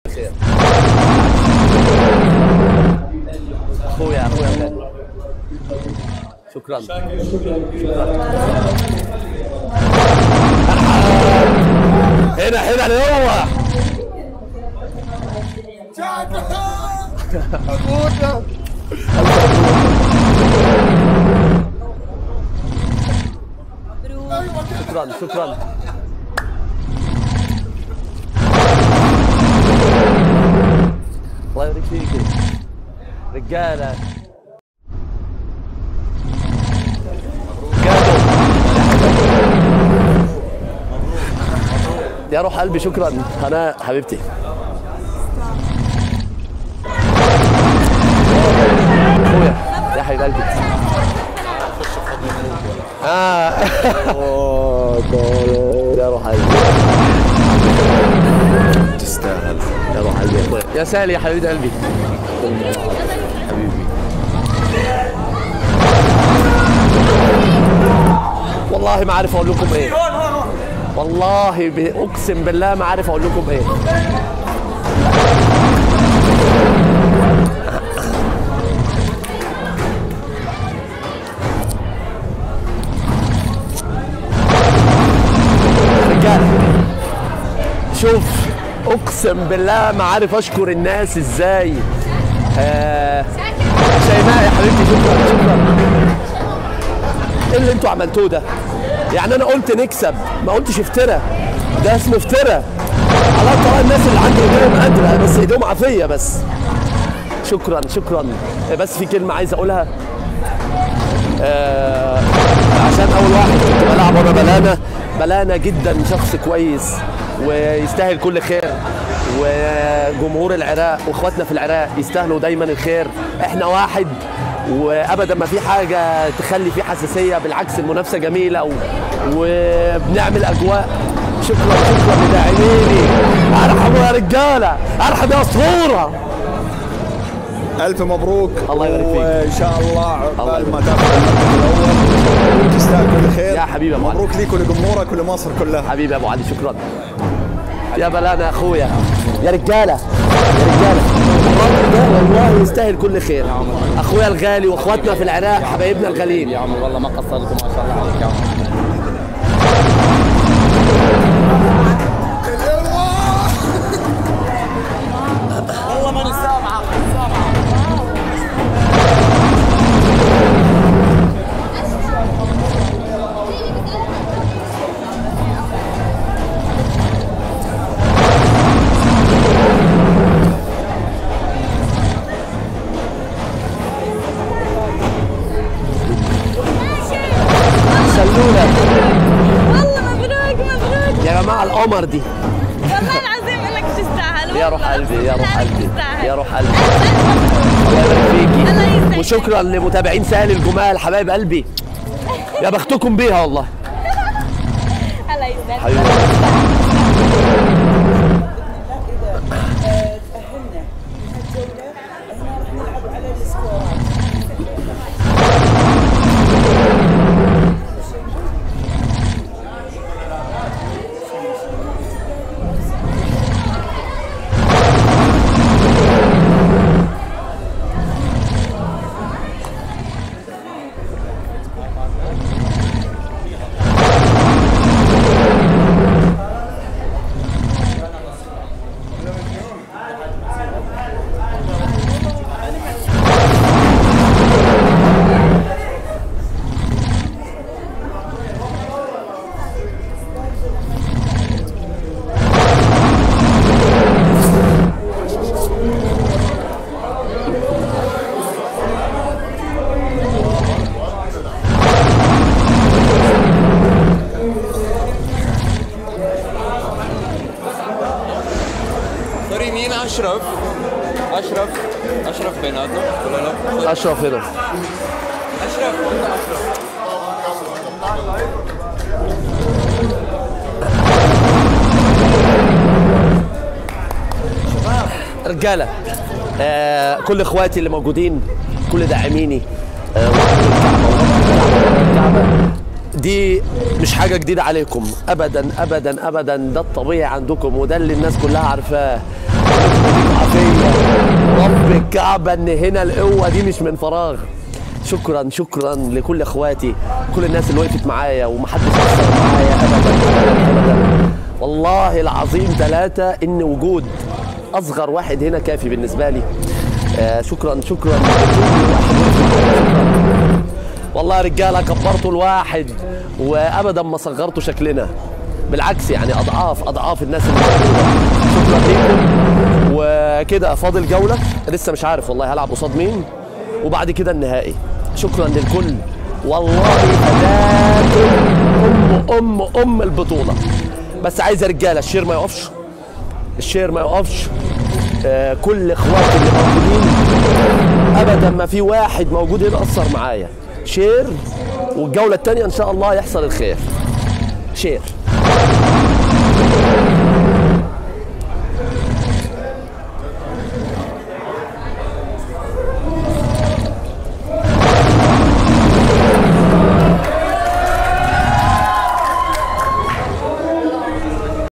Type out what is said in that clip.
خير اخويا اخويا الغالي شكرا هنا هنا هو شكرا شكرا الله يبارك فيك رجاله يا روح قلبي شكرا هناء حبيبتي اخويا يا حبيب قلبي اه يا روح قلبي تستاهل يا روح قلبي يا اخويا يا سهل يا حبيب قلبي حبيبي والله ما عارف اقول لكم ايه والله ب... اقسم بالله ما عارف اقول لكم ايه رجال شوف اقسم بالله ما عارف اشكر الناس ازاي آه... شيماء يا حبيبتي شكرا شكرا ايه اللي انتوا عملتوه ده؟ يعني انا قلت نكسب ما قلتش افترى ده اسمه افترى على طبعا الناس اللي عندي ايديهم قادره بس ايديهم عافيه بس شكرا شكرا بس في كلمه عايز اقولها آه عشان اول واحد كنت بلعب وانا بلانا بلانا جدا شخص كويس ويستاهل كل خير وجمهور العراق واخواتنا في العراق يستاهلوا دايما الخير احنا واحد وابدا ما في حاجه تخلي في حساسيه بالعكس المنافسه جميله و... وبنعمل اجواء شكرا شكرا لداعميني ارحبوا يا رجاله ارحب يا اسطوره الف مبروك الله يبارك فيك. وان شاء الله الله عقبال ما يبارك تاخذ المركز الاول تستاهل كل خير يا حبيبي يا أبو علي. مبروك ليك ولجمهورك ولمصر كلها حبيبي يا ابو علي شكرا يا بلانا يا اخويا يا رجاله يا رجاله الراجل ده والله يستاهل كل خير اخويا الغالي واخواتنا في العراق حبايبنا الغاليين يا عمر والله ما قصرتوا ما شاء الله عليك يا عمر والله ماني سامعه سلونا والله مبروك مبروك يا جماعه القمر دي والله العظيم انك تستاهل يا روح والله. قلبي يا روح إنك قلبي تستاهل. يا روح قلبي ألف ألف مبروك. الله يبارك الله فيكي يسعدك. وشكرا لمتابعين سهل الجمال حبايب قلبي يا بختكم بيها والله الله يسعدك حبيبي تأهلنا من هالجولة هنا راح نلعب على السكورات سوري مين اشرف؟ اشرف اشرف بيناتنا ولا لا؟ اشرف هنا اشرف وانت اشرف رجاله آه كل اخواتي اللي موجودين كل داعميني آه ورب الكعبة، ورب الكعبة، ورب الكعبة. دي مش حاجه جديده عليكم ابدا ابدا ابدا ده الطبيعي عندكم وده اللي الناس كلها عارفاه عافية رب الكعبة ان هنا القوة دي مش من فراغ شكرا شكرا لكل اخواتي كل الناس اللي وقفت معايا ومحدش قصر معايا ابدا ابدا ابدا والله العظيم ثلاثة ان وجود اصغر واحد هنا كافي بالنسبة لي آه شكرا شكرا لكل واحد وقف معايا. شكراً. والله يا رجاله كبرتوا الواحد وابدا ما صغرتوا شكلنا بالعكس يعني اضعاف اضعاف الناس اللي موجوده شكرا ليكم وكده فاضل جوله لسه مش عارف والله هلعب قصاد مين وبعد كده النهائي شكرا للكل والله فداكم ام ام ام البطوله بس عايز يا رجاله الشير ما يقفش الشير ما يقفش آه كل اخواتي اللي موجودين ابدا ما في واحد موجود هنا اثر معايا شير والجوله الثانيه ان شاء الله يحصل الخير شير